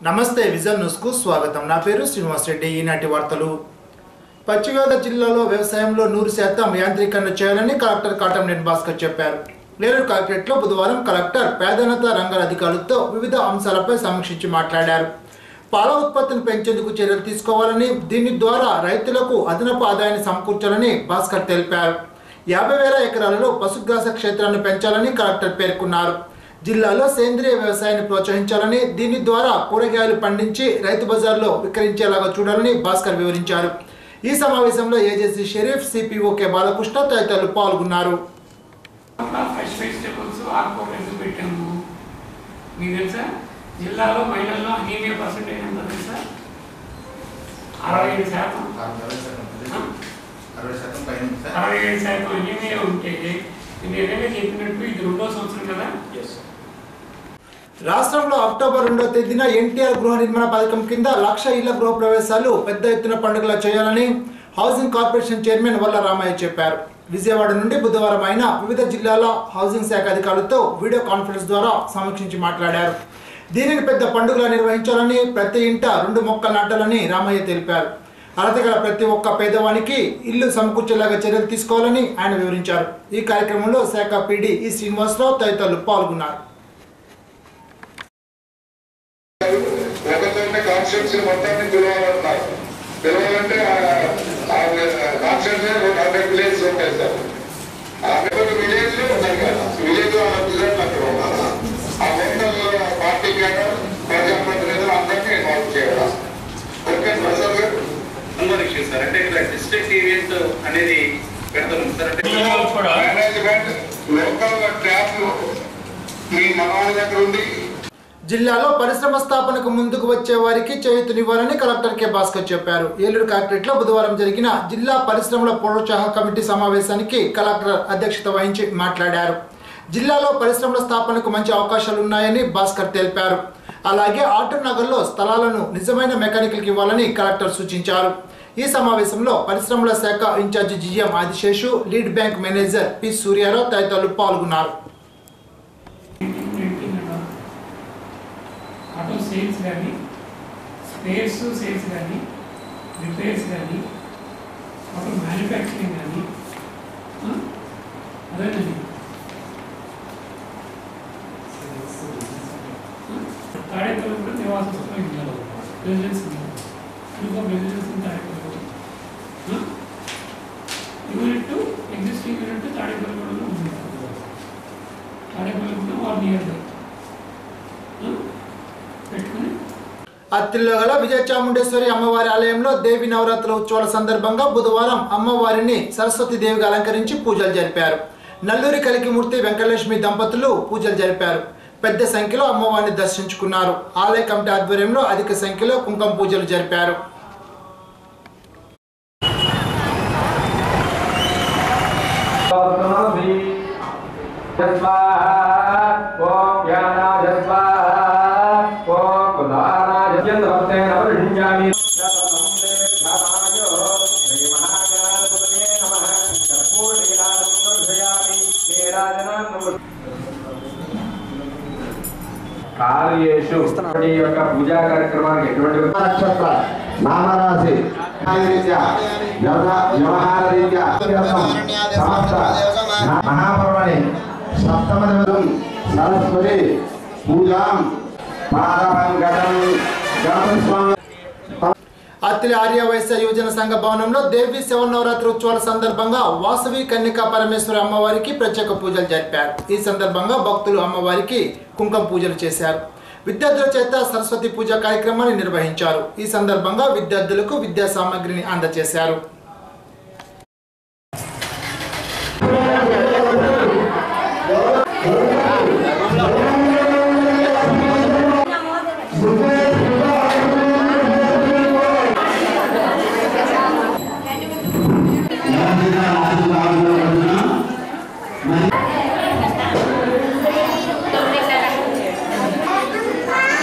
నమస్తే విజన్ న్యూస్కు స్వాగతం నా పేరు శ్రీనివాస్ రెడ్డి ఈనాటి వార్తలు పశ్చిమగోదావరి జిల్లాలో వ్యవసాయంలో నూరు శాతం యాంత్రీకరణ చేయాలని కలెక్టర్ కాటంనేని భాస్కర్ చెప్పారు నేరూరు కలెక్టరేట్లో బుధవారం కలెక్టర్ పేదనత రంగాల అధికారులతో వివిధ అంశాలపై సమీక్షించి మాట్లాడారు పాల ఉత్పత్తిని పెంచేందుకు చర్యలు తీసుకోవాలని దీని ద్వారా రైతులకు అదనపు ఆదాయాన్ని సమకూర్చాలని భాస్కర్ తెలిపారు యాభై వేల ఎకరాలలో పశుగ్రాస క్షేత్రాన్ని పెంచాలని కలెక్టర్ పేర్కొన్నారు జిల్లాలో సేంద్రియ వ్యవసాయాన్ని ప్రోత్సహించాలని దీని ద్వారా కూరగాయలు పండించి రైతు బజార్లో విక్రయించేలాగా చూడాలని భాస్కర్ వివరించారు ఈ సమావేశంలో agency Sharif CPO K Balakrishna తదితరులు పాల్గొన్నారు ఫ్రెష్ వెజిటబుల్స్ ఆకుకూరలు పెట్టాము మీకు తెలుసా జిల్లాలో మహిళల్లో అనీమియా పర్సెంటేజ్ ఎంత తెలుసా అరవై ఏడు శాతం అరవై శాతం ఉంది. అరవై శాతం పైన ఉంది సార్. అరవై ఏడు శాతం అనీమియా ఉంటే నేను ఏదైనా చెప్పినట్టు ఇది రెండో సంవత్సరం కదా రాష్ట్రంలో అక్టోబర్ రెండో తేదీన ఎన్టీఆర్ గృహ నిర్మాణ పథకం కింద లక్ష ఇళ్ల గృహ ప్రవేశాలు పెద్ద ఎత్తున పండుగలా చేయాలని హౌసింగ్ కార్పొరేషన్ చైర్మన్ వల్ల రామయ్య చెప్పారు విజయవాడ నుండి బుధవారం ఆయన వివిధ జిల్లాల హౌసింగ్ శాఖ అధికారులతో వీడియో కాన్ఫరెన్స్ ద్వారా సమీక్షించి మాట్లాడారు దీనిని పెద్ద పండుగలా నిర్వహించాలని ప్రతి ఇంట రెండు మొక్కలు నాటాలని రామయ్య తెలిపారు అర్హత గల ప్రతి ఒక్క పేదవానికి ఇల్లు సమకూర్చేలాగా చర్యలు తీసుకోవాలని ఆయన వివరించారు ఈ కార్యక్రమంలో శాఖ పీడీ ఈ శ్రీనివాసరావు తదితరులు పాల్గొన్నారు ఒకరితోనే కాన్స్టిట్యూన్సీ మొత్తాన్ని పిలవాలన్నారు పిలవాలంటే కాన్స్టిట్యూన్సీ ఒక హండ్రెడ్ విలేజ్ ఉంటాయి సార్ ఆ హండ్రెడ్ విలేజ్ లో ఉన్నాయి కదా విలేజ్ వాళ్ళ రిజల్ట్ అక్కడ ఉండాలి ఆ మొత్తం పార్టీ కానీ ప్రజాప్రతినిధులు అందరినీ ఇన్వాల్వ్ చేయాలి ఓకే ప్రసాద్ గారు ఇంకో విషయం సార్ అంటే ఇక్కడ డిస్ట్రిక్ట్ ఈవెంట్ అనేది పెడతాం సార్ అంటే మేనేజ్మెంట్ లోకల్ ట్యాప్ మీ మనవాళ్ళ దగ్గర ఉంది జిల్లాలో పరిశ్రమ స్థాపనకు ముందుకు వచ్చే వారికి చేయూతనివ్వాలని కలెక్టర్ కె భాస్కర్ చెప్పారు ఏలూరు కలెక్టరేట్లో బుధవారం జరిగిన జిల్లా పరిశ్రమల ప్రోత్సాహ కమిటీ సమావేశానికి కలెక్టర్ అధ్యక్షత వహించి మాట్లాడారు జిల్లాలో పరిశ్రమల స్థాపనకు మంచి అవకాశాలు ఉన్నాయని భాస్కర్ తెలిపారు అలాగే ఆటూర్ నగర్లో స్థలాలను నిజమైన మెకానికల్కి ఇవ్వాలని కలెక్టర్ సూచించారు ఈ సమావేశంలో పరిశ్రమల శాఖ incharge GM Adiseshu lead bank manager P Suryarao తదితరులు పాల్గొన్నారు ఆటో సేల్స్ కానీ స్పేర్స్ సేల్స్ కానీ రిపేర్స్ కానీ ఆటో మ్యానుఫ్యాక్చరింగ్ కానీ ఆ? అదేనండి తాడేపల్లి కూడా నివాస స్థలం ఇవ్వాలి రెసిడెన్స్ ఇంకో residence Tadepalli unit existing unit Tadepalli కూడా ఉంది తాడేపల్లి కూడా వన్ ఇయర్ పెట్టుకుని అత్తిల్లో గల విజయ చాముండేశ్వరి అమ్మవారి ఆలయంలో దేవి నవరాత్రుల ఉత్సవాల సందర్భంగా బుధవారం అమ్మవారిని సరస్వతి దేవిగా అలంకరించి పూజలు జరిపారు నల్లూరి కలికిమూర్తి వెంకటలక్ష్మి దంపతులు పూజలు జరిపారు పెద్ద సంఖ్యలో అమ్మవారిని దర్శించుకున్నారు ఆలయ కమిటీ ఆధ్వర్యంలో అధిక సంఖ్యలో కుంకుమ పూజలు జరిపారు కార్యేషు ఈ యొక్క పూజా కార్యక్రమానికి ఎటువంటి నక్షత్ర నామరాశి రీత్యా వ్యవహ- వ్యవహార రీత్యా సమస్త మహాపర్వణి సప్తమ దివసం సరస్వతి పూజాం పాదపంకజం గణపతి స్వామి అత్తిలి ఆర్య వైశ్య యువజన సంఘ భవనంలో దేవి శివనవరాత్రి ఉత్సవాల సందర్భంగా వాసవి కన్యకా పరమేశ్వరి అమ్మవారికి ప్రత్యేక పూజలు జరిపారు ఈ సందర్భంగా భక్తులు అమ్మవారికి కుంకుమ పూజలు చేశారు విద్యార్థుల చేత సరస్వతి పూజ కార్యక్రమాన్ని నిర్వహించారు ఈ సందర్భంగా విద్యార్థులకు విద్యా సామాగ్రిని అందజేశారు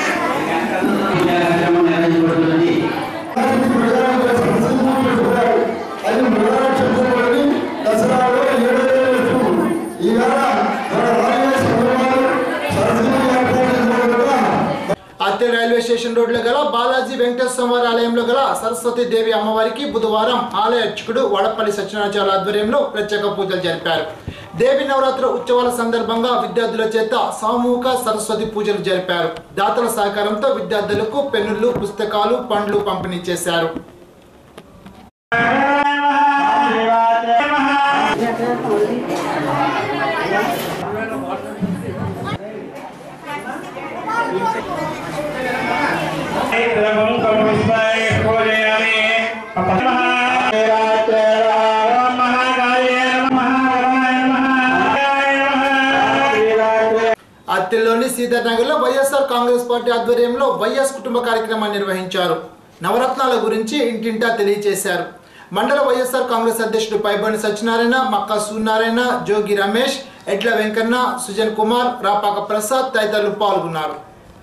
కార్యక్రమం నిర్వహించబడుతుంది రైల్వే స్టేషన్ రోడ్లో గల బాలాజీ వెంకటేశ్వర వారి ఆలయంలో గల సరస్వతి దేవి అమ్మవారికి బుధవారం ఆలయ అర్చకుడు వడపల్లి సత్యనారాయణ ఆధ్వర్యంలో ప్రత్యేక పూజలు జరిపారు దేవి నవరాత్రి ఉత్సవాల సందర్భంగా విద్యార్థుల చేత సామూహిక సరస్వతి పూజలు జరిపారు దాతల సహకారంతో విద్యార్థులకు పెన్నులు పుస్తకాలు పండ్లు పంపిణీ చేశారు అత్తిలోని సీతానగర్లో వైఎస్ఆర్ కాంగ్రెస్ పార్టీ ఆధ్వర్యంలో వైఎస్ కుటుంబ కార్యక్రమాన్ని నిర్వహించారు నవరత్నాల గురించి ఇంటింటా తెలియజేశారు మండల వైఎస్ఆర్ కాంగ్రెస్ అధ్యక్షుడు పైబడి సత్యనారాయణ మక్కా సూర్యనారాయణ జోగి రమేష్ ఎడ్ల వెంకన్న సుజన్ కుమార్ రాపాక ప్రసాద్ తదితరులు పాల్గొన్నారు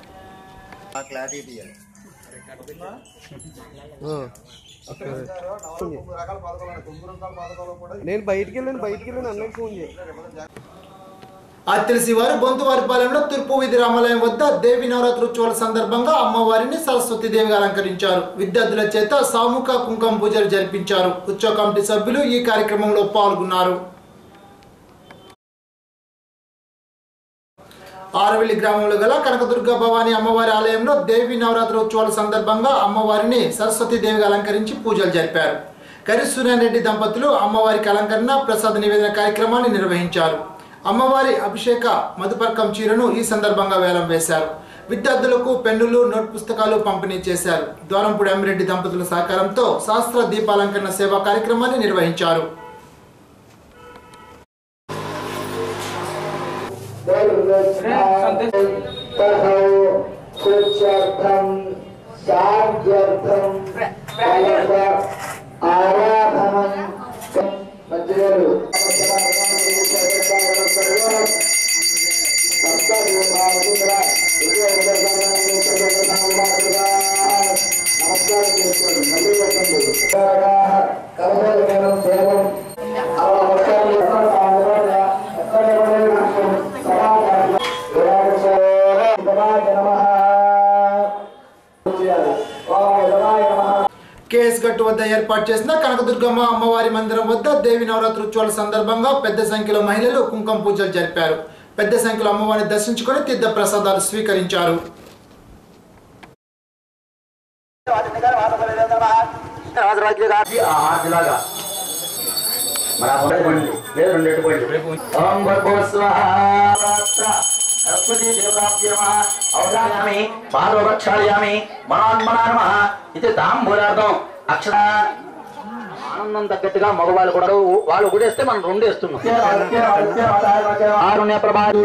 నేను బయటికి వెళ్ళాను బయటికి వెళ్ళాను అన్నయ్య ఫోన్ చేయి అత్తిలి శివారు బొంతువారిపాలెంలో తూర్పు వీధి రామాలయం వద్ద దేవి నవరాత్రి ఉత్సవాల సందర్భంగా అమ్మవారిని సరస్వతి దేవిగా అలంకరించారు విద్యార్థుల చేత సామూహిక కుంకుమ పూజలు జరిపించారు ఉత్సవ కమిటీ సభ్యులు ఈ కార్యక్రమంలో పాల్గొన్నారు ఆరవెల్లి గ్రామంలో గల కనకదుర్గ భవానీ అమ్మవారి ఆలయంలో దేవి నవరాత్రి ఉత్సవాల సందర్భంగా అమ్మవారిని సరస్వతి దేవిగా అలంకరించి పూజలు జరిపారు కరి సూర్యారెడ్డి దంపతులు అమ్మవారికి అలంకరణ ప్రసాద నివేదన కార్యక్రమాన్ని నిర్వహించారు అమ్మవారి అభిషేక మధుపర్కం చీరను ఈ సందర్భంగా వేలం వేశారు విద్యార్థులకు పెన్నులు నోట్ పుస్తకాలు పంపిణీ చేశారు ద్వారంపూడి అమ్మిరెడ్డి దంపతుల సహకారంతో శాస్త్ర దీపాలంకరణ సేవా కార్యక్రమాన్ని నిర్వహించారు కేఎస్ గట్టు వద్ద ఏర్పాటు చేసిన కనకదుర్గమ్మ అమ్మవారి మందిరం వద్ద దేవి నవరాత్రి ఉత్సవాల సందర్భంగా పెద్ద సంఖ్యలో మహిళలు కుంకుమ పూజలు జరిపారు పెద్ద సంఖ్యలో అమ్మవారిని దర్శించుకొని తీర్థ ప్రసాదాలు స్వీకరించారు ఆహార్దిలాగా మరి ఆ పొడి పండి లేదు రెండు ఎట్టు పండి ఓం ఔదాయామి పాదో రక్షాయామి మనాన్మనా ఇది తాంబూలార్థం అక్షర ఆనందం తగ్గట్టుగా మగవాళ్ళు కూడా వాళ్ళు గుడేస్తే మనం రెండు వేస్తున్నాం ఆరుణ్య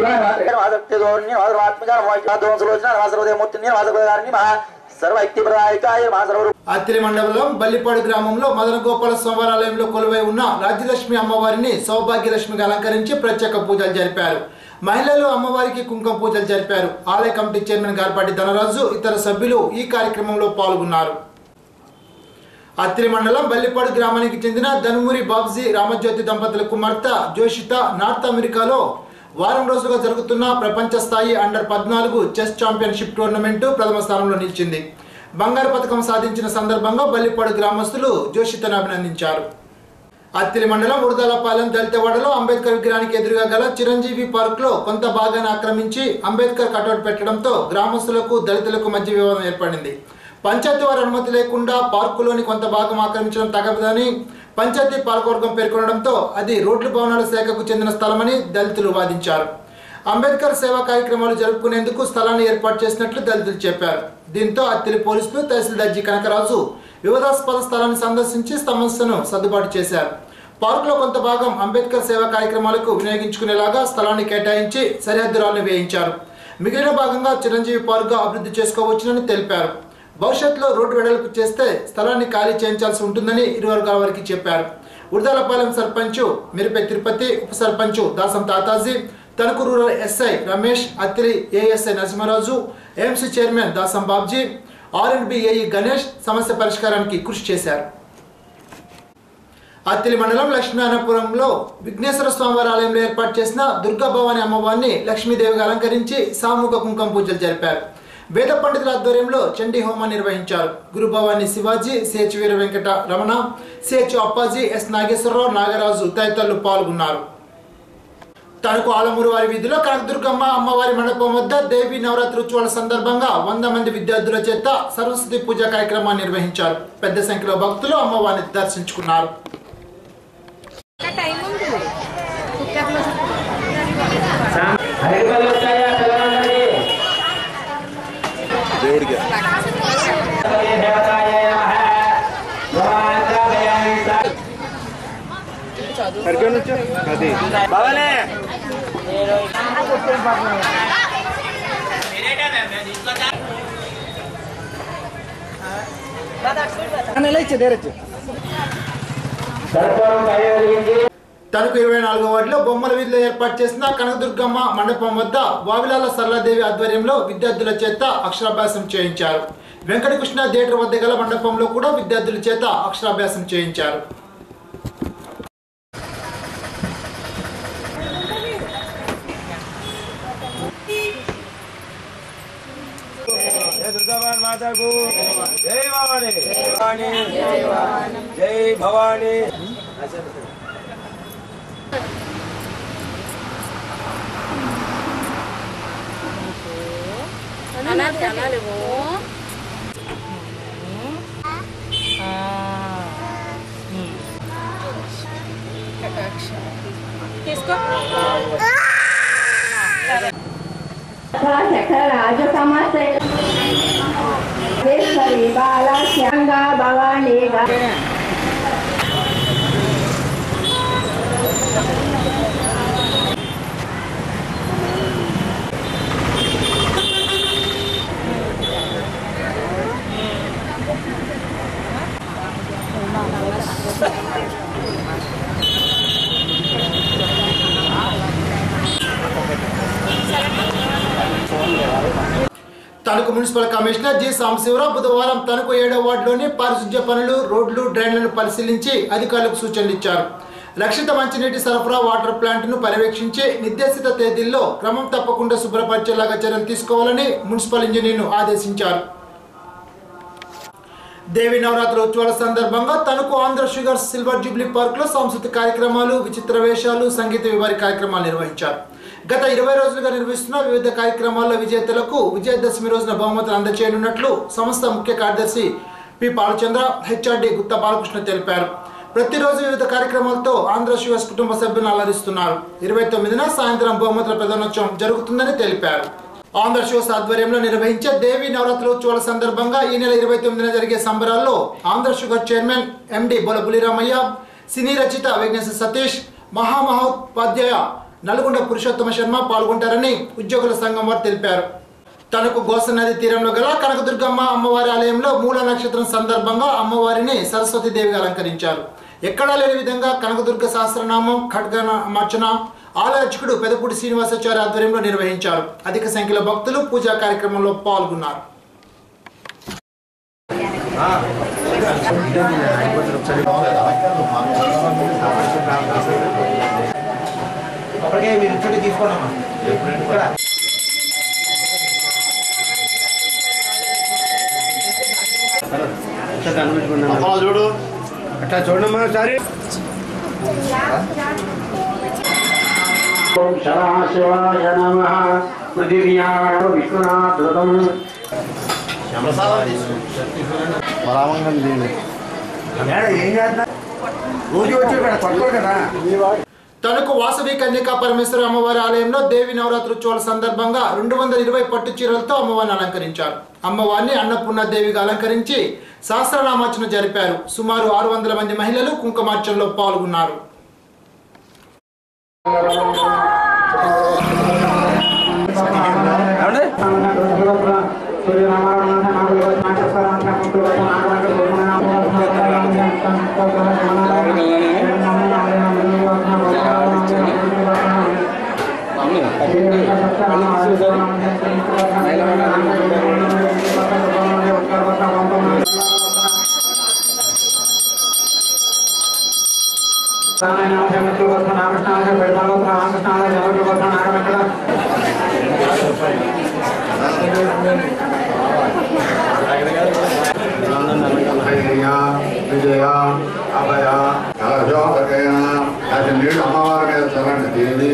సర్వ ఐక్యప్రదాయకాయ మహాసర్వ అత్తిలి మండలంలో బల్లిపాడు గ్రామంలో మదన గోపాల స్వామివారాలయంలో కొలువై ఉన్న రాజ్యలక్ష్మి అమ్మవారిని సౌభాగ్యలక్ష్మిగా అలంకరించి ప్రత్యేక పూజలు జరిపారు మహిళలు అమ్మవారికి కుంకుమ పూజలు జరిపారు ఆలయ కమిటీ చైర్మన్ గార్పాటి ధనరాజు ఇతర సభ్యులు ఈ కార్యక్రమంలో పాల్గొన్నారు అత్తిలి మండలం బల్లిపాడు గ్రామానికి చెందిన ధనుమూరి బాబ్జీ రామజ్యోతి దంపతుల కుమార్తె జోషిత నార్త్ అమెరికాలో వారం రోజులుగా జరుగుతున్న ప్రపంచ స్థాయి అండర్ పద్నాలుగు చెస్ ఛాంపియన్షిప్ టోర్నమెంటు ప్రథమ స్థానంలో నిలిచింది బంగారు పథకం సాధించిన సందర్భంగా బల్లిపాడు గ్రామస్తులు జోషితను అభినందించారు అత్తిలి మండలం ఉడదలపాలెం దళితవాడలో అంబేద్కర్ విగ్రహానికి ఎదురుగా గల చిరంజీవి పార్క్ లో కొంత భాగాన్ని ఆక్రమించి అంబేద్కర్ కటౌట్ పెట్టడంతో గ్రామస్తులకు దళితులకు మధ్య వివాదం ఏర్పడింది పంచాయతీ వారి అనుమతి లేకుండా పార్కులోని కొంత భాగం ఆక్రమించడం తగదని పంచాయతీ పాలకవర్గం పేర్కొనడంతో అది రోడ్లు భవనాల శాఖకు చెందిన స్థలమని దళితులు వాదించారు అంబేద్కర్ సేవా కార్యక్రమాలు జరుపుకునేందుకు స్థలాన్ని ఏర్పాటు చేసినట్లు దళితులు చెప్పారు దీంతో అత్తిలి పోలీసులు తహసీల్దార్ జి కనకరాజు వివాదాస్పద స్థలాన్ని సందర్శించి సమస్యను సర్దుబాటు చేశారు పార్కులో కొంత భాగం అంబేద్కర్ సేవా కార్యక్రమాలకు వినియోగించుకునేలాగా స్థలాన్ని కేటాయించి సరిహద్దు రాళ్లు వేయించారు మిగిలిన భాగంగా చిరంజీవి పార్క్గా అభివృద్ధి చేసుకోవచ్చునని తెలిపారు భవిష్యత్తులో రోడ్డు వెడల్పు చేస్తే స్థలాన్ని ఖాళీ చేయించాల్సి ఉంటుందని ఇరు వర్గాల వారికి చెప్పారు ఉడదలపాలెం సర్పంచ్ మిరిపె తిరుపతి ఉప sarpanch Dasam Tataji Tanuku rural SI Ramesh Attili ASI Narasimharaju AMC chairman Dasam Babji R and AE Ganesh సమస్య పరిష్కారానికి కృషి చేశారు అత్తిలి మండలం లక్ష్మీనారాయణపురంలో విఘ్నేశ్వర స్వామివారి ఆలయంలో ఏర్పాటు చేసిన దుర్గా భవాని అమ్మవారిని లక్ష్మీదేవిగా అలంకరించి సామూహిక కుంకుమ పూజలు జరిపారు వేద పండితుల ఆధ్వర్యంలో చండీ హోమం నిర్వహించారు Gurubhavani Shivaji CH Veera Venkata Ramana CH Appaji S Nageswararao Nagaraju తదితరులు పాల్గొన్నారు తణుకు ఆలమూరు వారి వీధిలో కనకదుర్గమ్మ అమ్మవారి మండపం వద్ద దేవి నవరాత్రి ఉత్సవాల సందర్భంగా వంద మంది విద్యార్థుల చేత సరస్వతి పూజ కార్యక్రమాన్ని నిర్వహించారు పెద్ద సంఖ్యలో భక్తులు అమ్మవారిని దర్శించుకున్నారు టైం ఉంది కుక్కర్లో అరటిపళ్ళు వచ్చాయా పిల్లలందరికీ? దేవతాయ నమః. భగవానుగ్రహయామి స- కర్పూరం పై వెలిగించి తణుకు ఇరవై నాలుగో వార్డులో బొమ్మల వీధిలో ఏర్పాటు చేసిన కనకదుర్గమ్మ మండపం వద్ద వావిలాల సరళాదేవి ఆధ్వర్యంలో విద్యార్థుల చేత అక్షరాభ్యాసం చేయించారు వెంకటకృష్ణ థియేటర్ వద్ద గల మండపంలో కూడా విద్యార్థుల చేత అక్షరాభ్యాసం చేయించారు జై భవానీ జై భవానీ అనాలి అనాలి ఓ తీసుకో రాజసమాశ్రయేశ్వరి బాలా శ్యాంగా Bhavani Tanuku municipal commissioner G Sambasivarao బుధవారం తణుకు ఏడో వార్డులోని పారిశుధ్య పనులు రోడ్లు డ్రైన్లను పరిశీలించి అధికారులకు సూచనలు ఇచ్చారు రక్షిత మంచినీటి సరఫరా వాటర్ ప్లాంట్ను పర్యవేక్షించి నిర్దేశిత తేదీల్లో క్రమం తప్పకుండా శుభ్రపరిచేలాగా చర్యలు తీసుకోవాలని మున్సిపల్ ఇంజనీర్ను ఆదేశించారు దేవి నవరాత్రి ఉత్సవాల సందర్భంగా Tanuku Andhra sugar silver jubilee park లో సాంస్కృతిక కార్యక్రమాలు విచిత్ర వేషాలు సంగీత వివారి కార్యక్రమాలు నిర్వహించారు గత ఇరవై రోజులుగా నిర్వహిస్తున్న వివిధ కార్యక్రమాల్లో విజేతలకు విజయదశమి రోజున బహుమతులు అందజేయనున్నట్లు సంస్థ ముఖ్య కార్యదర్శి పి బాలచంద్ర హెచ్ఆర్డి గుత్తా బాలకృష్ణ తెలిపారు ప్రతిరోజు వివిధ కార్యక్రమాలతో ఆంధ్ర షుగర్స్ కుటుంబ సభ్యులను అలరిస్తున్నారు ఇరవై తొమ్మిదిన సాయంత్రం బహుమతుల ప్రధానోత్సవం జరుగుతుందని తెలిపారు ఆంధ్ర షోస్ ఆధ్వర్యంలో నిర్వహించే దేవి నవరాత్రి ఉత్సవాల సందర్భంగా ఈ నెల ఇరవై తొమ్మిదిన జరిగే సంబరాల్లో Andhra sugar chairman MD Bola Bulliramayya cine రచిత విఘ్నేశ సతీష్ మహామహోపాధ్యాయ నల్గొండ పురుషోత్తమ శర్మ పాల్గొంటారని ఉద్యోగుల సంఘం వారు తెలిపారు తనకు గోస నది తీరంలో గల కనకదుర్గమ్మ అమ్మవారి ఆలయంలో మూల నక్షత్రం సందర్భంగా అమ్మవారిని సరస్వతి దేవిగా అలంకరించారు ఎక్కడా లేని విధంగా కనకదుర్గ సహస్రనామం ఖడ్గ మార్చన ఆలయ అర్చకుడు పెదపూడి శ్రీనివాసాచార్య ఆధ్వర్యంలో నిర్వహించారు అధిక సంఖ్యలో భక్తులు పూజా కార్యక్రమంలో పాల్గొన్నారు అట్లా చూడమ్మా సరే ఓం శివాయ నమ పృథివ్యాం విష్ణునాథృతం ఏం చేస్తున్నా రోజు వచ్చి ఇక్కడ కొట్టుకోరు కదా తనకు వాసవి కన్యకా పరమేశ్వర అమ్మవారి ఆలయంలో దేవి నవరాత్రి ఉత్సవాల సందర్భంగా రెండు వందల ఇరవై పట్టు చీరలతో అమ్మవారిని అలంకరించారు అమ్మవారిని అన్నపూర్ణ దేవిగా అలంకరించి సహస్రనామార్చన జరిపారు సుమారు ఆరు వందల మంది మహిళలు కుంకుమార్చనలో పాల్గొన్నారు నాగ విజయ అభయ కలశోదకయ అది నీళ్ళు అమ్మవారి మీద చల్లండి దేవి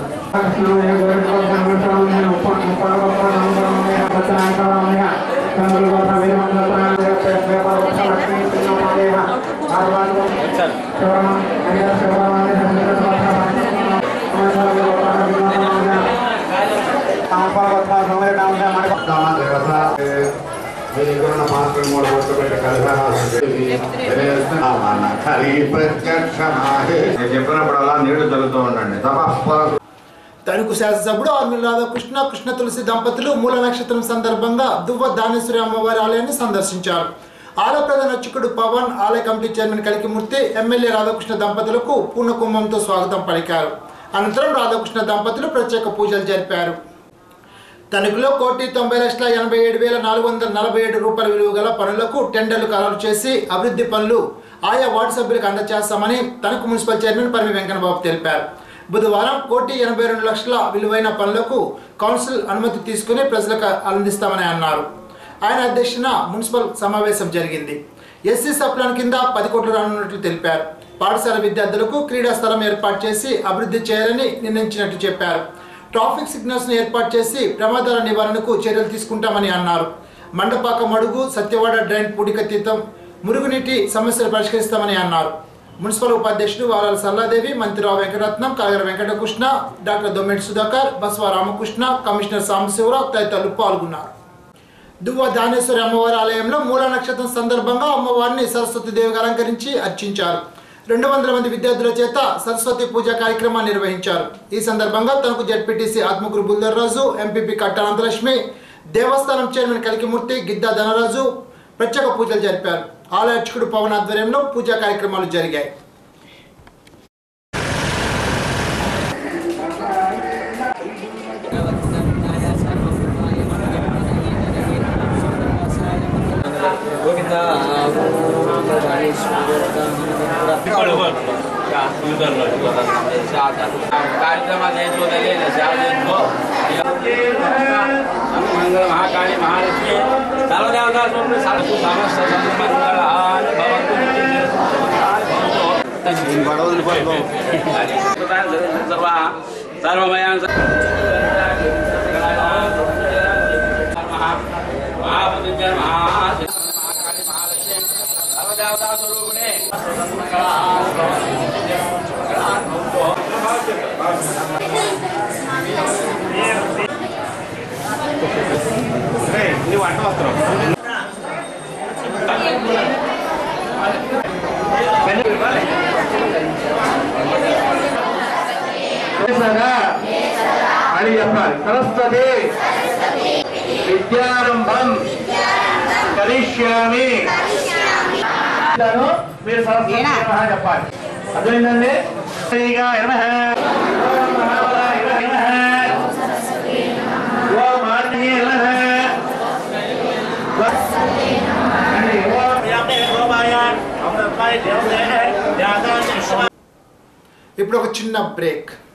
చెప్పినప్పుడల్లా నీళ్లు చల్లుతూ ఉండండి తపస్సు తణుకు శాసనసభ్యుడు ఆర్మిల్ రాధాకృష్ణ కృష్ణ తులసి దంపతులు మూల నక్షత్రం సందర్భంగా దువ్వ దానేశ్వరి అమ్మవారి ఆలయాన్ని సందర్శించారు ఆలయ ప్రధాన అర్చకుడు పవన్ ఆలయ committee chairman Kalikimurthy MLA Radhakrishna దంపతులకు పూర్ణకుంభంతో స్వాగతం పలికారు అనంతరం రాధాకృష్ణ దంపతులు ప్రత్యేక పూజలు జరిపారు తణుకులో కోటి తొంభై లక్షల ఎనభై ఏడు వేల నాలుగు వందల నలభై ఏడు రూపాయల విలువ గల పనులకు టెండర్లు ఖరారు చేసి అభివృద్ధి పనులు ఆయా వార్డు సభ్యులకు అందజేస్తామని తణుకు మున్సిపల్ చైర్మన్ పరిమి వెంకన్నబాబు తెలిపారు బుధవారం కోటి ఎనభై రెండు లక్షల విలువైన పనులకు కౌన్సిల్ అనుమతి తీసుకుని ప్రజలకు అందిస్తామని అన్నారు ఆయన అధ్యక్షన మున్సిపల్ సమావేశం జరిగింది ఎస్సీ సప్లాన్ కింద పది కోట్లు రానున్నట్లు తెలిపారు పాఠశాల విద్యార్థులకు క్రీడా స్థలం ఏర్పాటు చేసి అభివృద్ధి చేయాలని నిర్ణయించినట్లు చెప్పారు ట్రాఫిక్ సిగ్నల్స్ ను ఏర్పాటు చేసి ప్రమాదాల నివారణకు చర్యలు తీసుకుంటామని అన్నారు మండపాక మడుగు సత్యవాడ డ్రైన్ పూడికతీతం మురుగునీటి సమస్యలు పరిష్కరిస్తామని అన్నారు మున్సిపల్ ఉపాధ్యక్షుడు వారాల సల్లాదేవి మంత్రి రావు వెంకటరత్నం కాగర వెంకటకృష్ణ డాక్టర్ దొమ్మెటి సుధాకర్ బస్వ రామకృష్ణ కమిషనర్ సాంబశివరావు తదితరులు పాల్గొన్నారు దువ్వ దానేశ్వరి అమ్మవారి ఆలయంలో మూల నక్షత్రం సందర్భంగా అమ్మవారిని సరస్వతి దేవిగా అలంకరించి అర్చించారు రెండు వందల మంది విద్యార్థుల చేత సరస్వతి పూజ కార్యక్రమాన్ని నిర్వహించారు ఈ సందర్భంగా తనకు జడ్పీటీసీ ఆత్మగురు బుల్దర్రాజు ఎంపీపీ కట్టానంతలక్ష్మి దేవస్థానం చైర్మన్ కలికిమూర్తి గిద్దా ధనరాజు ప్రత్యేక పూజలు జరిపారు ఆలయ అర్చకుడు పవన్ ఆధ్వర్యంలో పూజా కార్యక్రమాలు జరిగాయి మంగళ మహాకాళి మహాలక్ష్మి సర్వదేవతా స్వరూపి సర్వ సమస్త మంగళాని భవంతు సర్వ సర్వమయాన్ మహాపతి మహా సర్వదేవతా స్వరూపిణి నువ్వు అంట వస్తున్నావు అని చెప్పాలి సరస్వతి విద్యారంభం కరిష్యామి మీరు సరస్వతి నమః చెప్పాలి అర్థమైందండి శ్రీగా నమః ఓం మహాబలాయ నమః ఓం మాన్యే నమః ఇప్పుడు ఒక చిన్న బ్రేక్